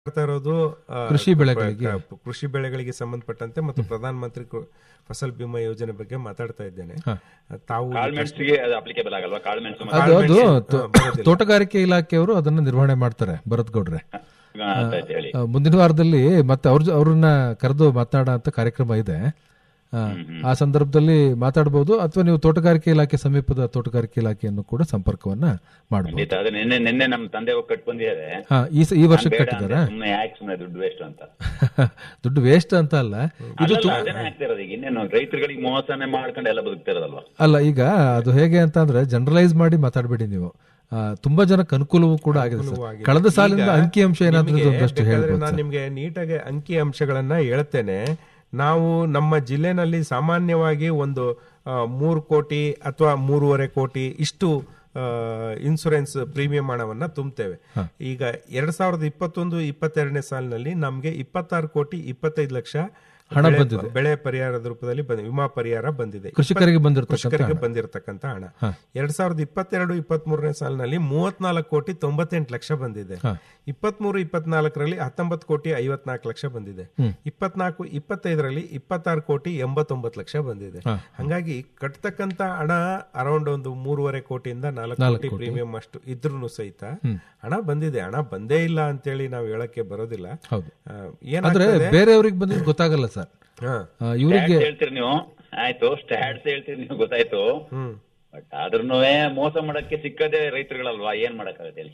ಮಾಡ್ತಾ ಇರೋದು ಆ, ಕೃಷಿ ಬೆಳೆಗಳಿಗೆ. ಕ- ಕೃಷಿ ಬೆಳೆಗಳಿಗೆ ಸಂಬಂಧಪಟ್ಟಂತೆ ಮತ್ತು ಪ್ರಧಾನ ಮಂತ್ರಿ ಕೃ- ಫಸಲ್ ಬಿಮಾ ಯೋಜನೆ ಬಗ್ಗೆ ಮಾತಾಡ್ತಾ ಇದ್ದೇನೆ ತಾವು ಕಾಳ್ಮೆಣಸಿಗೆ ಅದು ಅಪ್ಲಿಕೇಬಲ್ ಆಗಲ್ವಾ ಕಾಳ್ಮೆಣಸು ಮತ್ತೆ ಅದು ಅದು ಕಾಳ್ಮೆಣಸು, ತೋ- ಹಾ, ಬರೋದಿಲ್ಲ. ತೋಟಗಾರಿಕೆ ಇಲಾಖೆಯವರು ಅದನ್ನ ನಿರ್ವಹಣೆ ಮಾಡ್ತಾರೆ ಭರತ್ ಗೌಡ್ರೆ ಆ, ಅಂತ ಆಯ್ತು ಹೇಳಿ ಆ, ಮುಂದಿನ ವಾರದಲ್ಲಿ ಮತ್ತೆ ಅವ್ರ ಅವ್ರನ್ನ ಕರೆದು ಮಾತನಾಡೋ ಅಂತ ಕಾರ್ಯಕ್ರಮ ಇದೆ ಆ, ಆ ಸಂದರ್ಭದಲ್ಲಿ ಮಾತಾಡಬಹುದು ಅಥವಾ ನೀವು ತೋಟಗಾರಿಕೆ ಇಲಾಖೆ ಸಮೀಪದ ತೋಟಗಾರಿಕೆ ಇಲಾಖೆಯನ್ನು ಕೂಡ ಸಂಪರ್ಕವನ್ನ ಮಾಡಬಹುದು ಖಂಡಿತ ಅದು ನಿನ್ನೆ ನಿನ್ನೆ ನಮ್ ತಂದೆ ಹೋಗಿ ಕಟ್ ಬಂದಿದ್ದಾರೆ ಹಾ ಈ ಸ- ಈ ವರ್ಷಕ್ಕೆ ಬೇಡ ಕಟ್ಟಿದಾರ ಅಂದ್ರೆ ಸುಮ್ನೆ ಯಾಕೆ ಸುಮ್ನೆ ದುಡ್ಡು ವೇಸ್ಟ್ ಅಂತ ದುಡ್ಡು ವೇಸ್ಟ್ ಅಂತ ಅಲ್ಲ ಇದು ಅಲ್ಲಲ್ಲ, ಅದನ್ನೇ ಆಗ್ತಿರೋದು ಈಗ ಇನ್ನೇನು ರೈತರುಗಳಿಗೆ ಮೋಸನೆ ಮಾಡ್ಕೊಂಡು ಎಲ್ಲ ಬದುಕ್ತಿರೋದಲ್ವಾ ಅಲ್ಲ ಈಗ ಅದು ಹೇಗೆ ಅಂತ ಅಂದ್ರೆ ಜನರಲೈಸ್ ಮಾಡಿ ಮಾತಾಡಬೇಡಿ ನೀವು ಆ, ತುಂಬಾ ಜನಕ್ಕೆ ಅನುಕೂಲವೂ ಕೂಡ ಆಗಿದೆ ಸರ್. ಆಗಿದೆ. ಕಳೆದ ಸಾಲಿಂದ ಈಗ ಅಂಕಿಅಂಶ ಏನಾದ್ರೂ ನಿಮಗೆ ಒಂದಷ್ಟು ಬೇಕಾದ್ರೆ ಹೇಳ್ಬೋದು ನಾನು ಸರ್. ನಿಮ್ಗೆ ನೀಟಾಗಿ ಅಂಕಿ ಅಂಶಗಳನ್ನ ಹೇಳ್ತೇನೆ ನಾವು ನಮ್ಮ ಜಿಲ್ಲೆನಲ್ಲಿ ಸಾಮಾನ್ಯವಾಗಿ ಒಂದು ಆ, ಮೂರು ಕೋಟಿ ಅಥವಾ ಮೂರುವರೆ ಕೋಟಿ ಇಷ್ಟು ಇನ್ಸೂರೆನ್ಸ್ ಪ್ರೀಮಿಯಂ ಹಣವನ್ನ ತುಂಬುತ್ತೇವೆ ಈಗ ಎರಡ್ ಸಾವಿರದ ಇಪ್ಪತ್ತೊಂದು ಇಪ್ಪತ್ತೆರಡನೇ ಸಾಲಿನಲ್ಲಿ ನಮ್ಗೆ ಇಪ್ಪತ್ತಾರು ಕೋಟಿ ಇಪ್ಪತ್ತೈದು ಲಕ್ಷ ಹಣ ಬೆಳೆ- ಬಂದಿದೆ. ಬೆಳೆ ಪರಿಹಾರದ ರೂಪದಲ್ಲಿ ಬಂದಿದೆ ವಿಮಾ ಪರಿಹಾರ ಬಂದಿದೆ ಕೃಷಿಕರಿಗೆ ಬಂದಿರತಕ್ಕಂಥ ಕೃಷಿಕರಿಗೆ ಹಣ. ಬಂದಿರತಕ್ಕಂತ ಹಣ ಎರಡ್ ಸಾವಿರದ ಇಪ್ಪತ್ತೆರಡು ಇಪ್ಪತ್ತ್ ಮೂರನೇ ಸಾಲಿನಲ್ಲಿ ಮೂವತ್ನಾಲ್ಕು ಕೋಟಿ ತೊಂಬತ್ತೆಂಟು ಲಕ್ಷ ಬಂದಿದೆ ಇಪ್ಪತ್ಮೂರು ಇಪ್ಪತ್ನಾಲ್ಕರಲ್ಲಿ ಹತ್ತೊಂಬತ್ತು ಕೋಟಿ ಐವತ್ನಾಲ್ಕು ಲಕ್ಷ ಬಂದಿದೆ ಇಪ್ಪತ್ನಾಲ್ಕು ಇಪ್ಪತ್ತೈದರಲ್ಲಿ ಇಪ್ಪತ್ತಾರು ಕೋಟಿ ಎಂಬತ್ತೊಂಬತ್ತು ಲಕ್ಷ ಬಂದಿದೆ ಹಂಗಾಗಿ ಕಟ್ತಕ್ಕಂತ ಹಣ ಅರೌಂಡ್ ಒಂದು ಮೂರುವರೆ ಕೋಟಿಯಿಂದ ನಾಲ್ಕು ಕೋಟಿ ಪ್ರೀಮಿಯಂ ಅಷ್ಟು ಇದ್ರೂ ಸಹಿತ ಹಣ ಬಂದಿದೆ ಹಣ ಬಂದೇ ಇಲ್ಲ ಅಂತೇಳಿ ನಾವು ಹೇಳಕ್ಕೆ ಬರೋದಿಲ್ಲ ಹೌದು ಆ, ಆದ್ರೆ ಏನಾಗ್ತದೆ ಬೇರೆಯವ್ರಿಗೆ ಬಂದಿದ್ದು ಗೊತ್ತಾಗಲ್ಲ ಸರ್ ಹಾ ಆ, ಇವರಿಗೆ Stats ಹೇಳ್ತೀರಿ ನೀವು ಆಯ್ತು ಸ್ಟ್ಯಾಟ್ಸ್ ಹೇಳ್ತೀರಿ ನೀವು ಗೊತ್ತಾಯ್ತು ಹ್ಮ್ ಬಟ್ ಆದ್ರೂ ಮೋಸ ಮಾಡಕ್ಕೆ ಸಿಕ್ಕದೇ ರೈತರುಗಳಲ್ವಾ ಏನ್ ಮಾಡಕ್ಕಾಗತ್ತೆ ಹೇಳಿ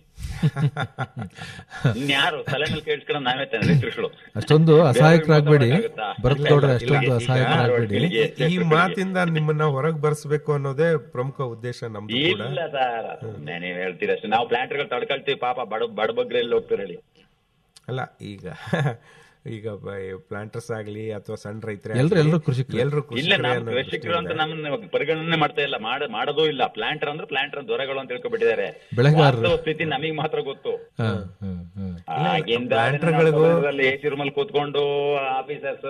ಇನ್ಯಾರು ತಲೆ ಮೇಲೆ ಕೇಳಿಸ್ಕೊಂಡು ನಾವೇ ತಾನೆ ರೈತರುಗಳು ಅಷ್ಟೊಂದು ಅಸಹಾಯಕರಾಗಬೇಡಿ ಮಾಡೋಕ್ಕಾಗತ್ತಾ? ಭರತ್ ಇಲ್ಲ, ಗೌಡ್ರೆ ಇಲ್ಲ, ಅಷ್ಟೊಂದು ಇಲ್ಲ, ಅಸಹಾಯಕರಾಗಬೇಡಿ ಈಗ ಈ ಮಾತಿಂದ ನಿಮ್ಮನ್ನ ಹೊರಗೆ ಬರ್ಸ್ಬೇಕು ಅನ್ನೋದೇ ಪ್ರಮುಖ ಉದ್ದೇಶ ನಮ್ದು ಕೂಡ ಇಲ್ಲ ಸರ್ ಸುಮ್ನೆ ನೀವ್ ಹೇಳ್ತೀರಿ ಅಷ್ಟೇ ನಾವು ಪ್ಲಾಂಟ್ಗಳು ತಡ್ಕೊಳ್ತೀವಿ ಪಾಪ ಬಡ ಬಡಬಗ್ರೆ ಎಲ್ಲಿ ಹೋಗ್ತೀರಿ ಹೇಳಿ ಅಲ್ಲ ಈಗ ಈಗ ಪ್ಲಾಂಟರ್ಸ್ ಆಗ್ಲಿ ಅಥವಾ ಸಣ್ಣ ರೈತರ ಎಲ್ರು- ಎಲ್ರು ಕೃಷಿಕರೇ. ಎಲ್ಲರೂ ಇಲ್ಲ ನಮ್ ಕೃಷಿಕರು ಅಂತ ನಮ್ಮನ್ನ ಪರಿಗಣನೆ ಮಾಡ್ತಾ ಇಲ್ಲ ಮಾಡ ಮಾಡೋದೂ ಇಲ್ಲ ಪ್ಲಾಂಟರ್ ಅಂದ್ರೆ ಪ್ಲಾಂಟರ್ ದೊರೆಗಳು ಅಂತ ತಿಳ್ಕೊಬಿಟ್ಟಿದ್ದಾರೆ ಬೆಳೆಗಾರರು. ವಾಸ್ತವ ಸ್ಥಿತಿ ನಮಗ್ ಮಾತ್ರ ಗೊತ್ತು ಹಾ, ಹಾ, ಹಾ. ಆಗಿಂದ ಪ್ಲಾಂಟರ್ಗಳಿಗೂ- ಎ ಸಿ ರೂಮಲ್ಲಿ ಕೂತ್ಕೊಂಡು ಆಫೀಸರ್ಸ್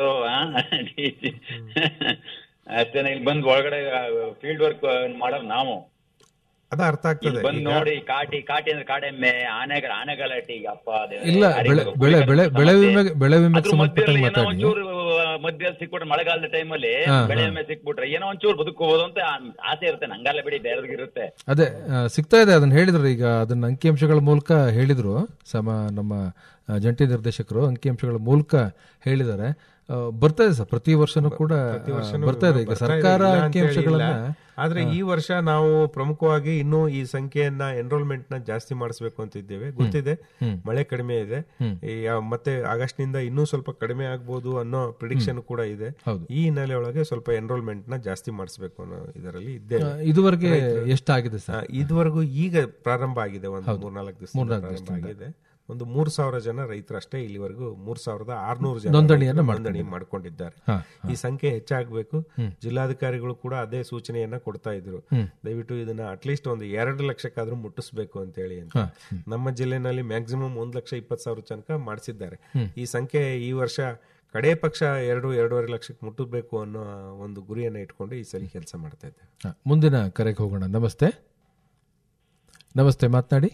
ಅಷ್ಟೇನೆ ಇಲ್ಲಿ ಬಂದು ಒಳಗಡೆ ಫೀಲ್ಡ್ ವರ್ಕ್ ಮಾಡೋರು ನಾವು ಅದ ಅರ್ಥ ಇಲ್ಲಿ ಆಗ್ತದೆ ಬಂದು ನೋಡಿ ಕಾಟಿ ಕಾಟಿ ಅಂದ್ರೆ ಕಾಡೆಮ್ಮೆ ಆನೆಗಳ ಆನೆಗಲಾಟಿ ಅಪ್ಪ ದೇವ್ರೇ, ಇಲ್ಲ ಯಾರಿಗೂ ಬೆಳೆ ಗೊತ್ತು. ಬೆಳೆ ಬೆಳೆ ಬೆಳೆ ಸಮಸ್ಯೆ. ವಿಮೆ ಬೆಳೆ ವಿಮೆಗೆ ಅದ್ರ ಸಂಬಂಧಪಟ್ಟಂಗೆ ಮಧ್ಯದಲ್ಲಿ ಏನೋ ಮಾತಾಡಿ ಒಂಚೂರು ಮಧ್ಯ ಸಿಕ್ಬಿಟ್ರೆ ಮಳೆಗಾಲದ ಟೈಮಲ್ಲಿ ಹಾ, ಬೆಳೆ ಹಾ. ವಿಮೆ ಸಿಕ್ಬಿಟ್ರೆ ಏನೋ ಒಂಚೂರು ಬದುಕೋಬಹುದು ಅಂತ ಆ- ಆಸೆ ಇರುತ್ತೆ ನಂಗಲ್ಲ ಬಿಡಿ ಬೇರೆದ್ರಿಗೆ ಇರುತ್ತೆ ಅದೇ ಆ, ಸಿಗ್ತಾ ಇದೆ ಅದನ್ನ ಹೇಳಿದ್ರು ಈಗ ಅದನ್ನ ಅಂಕಿಅಂಶಗಳ ಮೂಲಕ ಹೇಳಿದ್ರು ಸಮ ನಮ್ಮ ಆ, ಜಂಟಿ ನಿರ್ದೇಶಕರು ಅಂಕಿಅಂಶಗಳ ಮೂಲಕ ಹೇಳಿದ್ದಾರೆ ಆ, ಬರ್ತಾ ಇದೆ ಸರ್ ಪ್ರತಿ ವರ್ಷನೂ ಕೂಡ ಆ, ಬರ್ತಾ ಇದೆ ಈಗ ಬರ್ತಾ ಇದೆ, ಸರ್ಕಾರ ಇಲ್ಲ ಅಂತ ಹೇಳಿ ಅಂಕಿಅಂಶಗಳನ್ನ ಇಲ್ಲ. ಆದ್ರೆ ಈ ವರ್ಷ ನಾವು ಪ್ರಮುಖವಾಗಿ ಇನ್ನೂ ಈ ಸಂಖ್ಯೆಯನ್ನ ಎನ್ರೋಲ್ಮೆಂಟ್ ನ ಜಾಸ್ತಿ ಮಾಡಿಸ್ಬೇಕು ಅಂತ ಇದ್ದೇವೆ ಗೊತ್ತಿದೆ ಮಳೆ ಕಡಿಮೆ ಇದೆ ಈ ಯಾವ- ಮತ್ತೆ ಆಗಸ್ಟ್ ನಿಂದ ಇನ್ನೂ ಸ್ವಲ್ಪ ಕಡಿಮೆ ಆಗ್ಬೋದು ಅನ್ನೋ ಪ್ರಿಡಿಕ್ಷನ್ ಕೂಡ ಇದೆ ಹೌದು. ಈ ಹಿನ್ನೆಲೆ ಒಳಗೆ ಸ್ವಲ್ಪ ಎನ್ರೋಲ್ಮೆಂಟ್ ನ ಜಾಸ್ತಿ ಮಾಡಿಸ್ಬೇಕು ಅನ್ನೋ ಇದರಲ್ಲಿ ಇದ್ದೇವೆ ಆ, ಇದುವರೆಗೆ ಎಷ್ಟಾಗಿದೆ ಸರ್ ಆ, ಇದುವರೆಗೂ ಈಗ ಪ್ರಾರಂಭ ಆಗಿದೆ ಒಂದು ಮೂರ್ನಾಲ್ಕು ದಿವಸ ಪ್ರಾರಂಭ ಆಗಿದೆ ಒಂದು ಮೂರ್ ಸಾವಿರ ಜನ ರೈತರಷ್ಟೇ ಇಲ್ಲಿವರೆಗೂ ಮೂರ್ ಸಾವಿರದ ಆರ್ನೂರು ಜನ ನೋಂದಣಿಯನ್ನ ರೈತರು ನೋಂದಣಿ ಮಾಡ್ಕೊಂಡಿದ್ದಾರೆ ಈ ಸಂಖ್ಯೆ ಹೆಚ್ಚಾಗಬೇಕು ಜಿಲ್ಲಾಧಿಕಾರಿಗಳು ಕೂಡ ಅದೇ ಸೂಚನೆಯನ್ನ ಕೊಡ್ತಾ ಇದ್ರು ದಯವಿಟ್ಟು ಇದನ್ನ ಅಟ್ಲೀಸ್ಟ್ ಒಂದು ಎರಡು ಲಕ್ಷಕ್ಕಾದ್ರೂ ಮುಟ್ಟಿಸ್ಬೇಕು ಅಂತ ಹೇಳಿ ಅಂತ ನಮ್ಮ ಜಿಲ್ಲೆನಲ್ಲಿ ಮ್ಯಾಕ್ಸಿಮಮ್ ಒಂದ್ ಲಕ್ಷ ಇಪ್ಪತ್ತು ಸಾವಿರ ತನಕ ಮಾಡಿಸಿದ್ದಾರೆ ಈ ಸಂಖ್ಯೆ ಈ ವರ್ಷ ಕಡೆ ಪಕ್ಷ ಎರಡು ಎರಡೂವರೆ ಲಕ್ಷಕ್ಕೆ ಮುಟ್ಟಬೇಕು ಅನ್ನೋ ಒಂದು ಗುರಿಯನ್ನ ಇಟ್ಕೊಂಡು ಈ ಸಲ ಕೆಲಸ ಮಾಡ್ತಾ ಇದ್ದೇವೆ ಆ, ಮುಂದಿನ ಕರೆಗೆ ಹೋಗೋಣ ನಮಸ್ತೆ ನಮಸ್ತೆ ಮಾತನಾಡಿ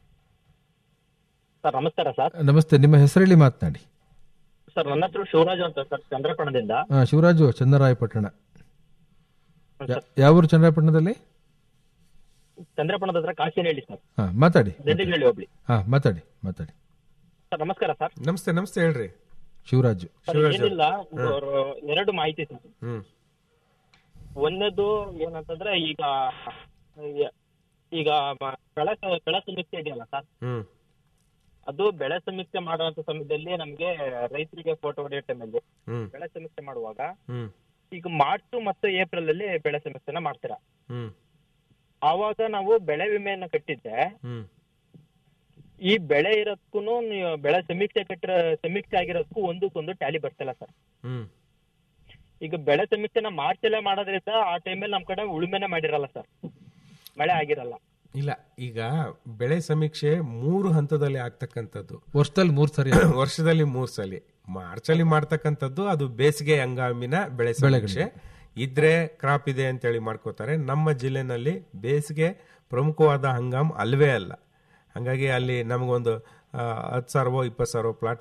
ಸರ್ ನಮಸ್ಕಾರ ಸರ್ ನಮಸ್ತೆ ನಿಮ್ಮ ಹೆಸರಲ್ಲಿ ಮಾತನಾಡಿ ಸರ್ ನನ್ನ ಹೆಸರು ಶಿವರಾಜು ಅಂತ ಸರ್ ಚಂದ್ರಪಣದಿಂದ ಆ, ಶಿವರಾಜು ಚನ್ನರಾಯಪಟ್ಟಣ ಯಾ- ಯಾವ ಊರು ಚನ್ನರಾಯಪಟ್ಟಣದಲ್ಲಿ ಚಂದ್ರಪಣದ ಹತ್ರ ಕಾಶಿನಹಳ್ಳಿ ಸರ್ ಹಾ ಮಾತಾಡಿ ದಂಡಿನಹಳ್ಳಿ ಹೋಗ್ಲಿ ಹಾ ಮಾತಾಡಿ ಮಾತಾಡಿ ಸರ್ ನಮಸ್ಕಾರ ಸರ್ ನಮಸ್ತೆ ನಮಸ್ತೆ ಹೇಳ್ರಿ ಶಿವರಾಜು ಸರ್ ಏನಿಲ್ಲ ಒಂದು ಎರಡು ಮಾಹಿತಿ ಸರ್ ಹ್ಮ್ ಒಂದನೇದು ಏನಂತಂದ್ರೆ ಈಗ ಈಗ ಮ- ಬೆಳೆ ಸ- ಬೆಳೆ ಸಮೀಕ್ಷೆ ಇದೆಯಲ್ಲ ಸರ್ ಹ್ಮ್ ಅದು ಬೆಳೆ ಸಮೀಕ್ಷೆ ಮಾಡುವಂತ ಸಮಯದಲ್ಲಿ ನಮ್ಗೆ ರೈತರಿಗೆ ಫೋಟೋ ಹೊಡೆಯೋ ಟೈಮಲ್ಲಿ ಹ್ಮ್ ಬೆಳೆ ಸಮೀಕ್ಷೆ ಮಾಡುವಾಗ ಹ್ಮ್ ಈಗ ಮಾರ್ಚ್ ಮತ್ತು ಏಪ್ರಿಲ್ ಅಲ್ಲಿ ಬೆಳೆ ಸಮೀಕ್ಷೆನ ಮಾಡ್ತೀರಾ ಹ್ಮ್ ಆವಾಗ ನಾವು ಬೆಳೆ ವಿಮೆಯನ್ನ ಕಟ್ಟಿದ್ದೆ ಹ್ಮ್ ಈ ಬೆಳೆ ಇರೋದಕ್ಕೂ ನೀವು ಬೆಳೆ ಸಮೀಕ್ಷೆ ಕಟ್ಟಿರೋ ಸಮೀಕ್ಷೆ ಆಗಿರೋದಕ್ಕೂ ಒಂದಕ್ಕೊಂದು ಟ್ಯಾಲಿ ಬರ್ತಿಲ್ಲ ಸರ್ ಹ್ಮ್ ಈಗ ಬೆಳೆ ಸಮೀಕ್ಷೆನ ಮಾರ್ಚ್ ಅಲ್ಲೇ ಮಾಡೋದ್ರಿಂದ ಆ ಟೈಮಲ್ಲಿ ನಮ್ ಕಡೆ ಉಳುಮೆನೆ ಮಾಡಿರಲ್ಲ ಸರ್ ಮಳೆ ಆಗಿರಲ್ಲ ಇಲ್ಲ ಈಗ ಬೆಳೆ ಸಮೀಕ್ಷೆ ಮೂರು ಹಂತದಲ್ಲಿ ಆಗ್ತಕ್ಕಂಥದ್ದು ವರ್ಷದಲ್ಲಿ ಮೂರ್ ಸರಿ ವರ್ಷದಲ್ಲಿ ಮೂರ್ ಸಲ ಮಾರ್ಚ್ ಅಲ್ಲಿ ಮಾಡ್ತಕ್ಕಂಥದ್ದು ಅದು ಬೇಸಿಗೆ ಹಂಗಾಮಿನ ಬೆಳೆ ಸಮೀಕ್ಷೆ ಇದ್ರೆ ಕ್ರಾಪ್ ಇದೆ ಅಂತೇಳಿ ಮಾಡ್ಕೋತಾರೆ ನಮ್ಮ ಜಿಲ್ಲೆನಲ್ಲಿ ಬೇಸಿಗೆ ಪ್ರಮುಖವಾದ ಹಂಗಾಮ್ ಅಲ್ವೇ ಅಲ್ಲ ಹಂಗಾಗಿ ಅಲ್ಲಿ ನಮಗೊಂದು ಹತ್ತು ಸಾವಿರವೋ ಇಪ್ಪತ್ತು ಸಾವಿರ ಪ್ಲಾಟ್